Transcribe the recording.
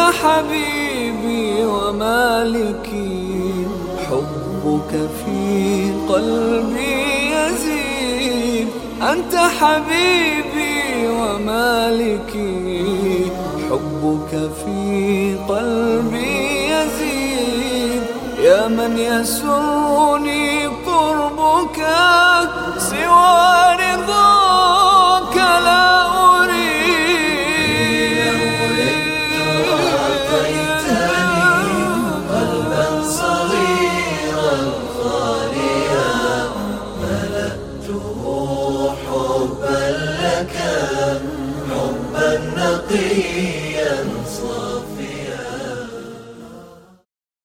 حبيبي ومالكي حبك في قلبي يزيد أنت حبيبي ومالكي حبك في قلبي يزيد يا من يسرني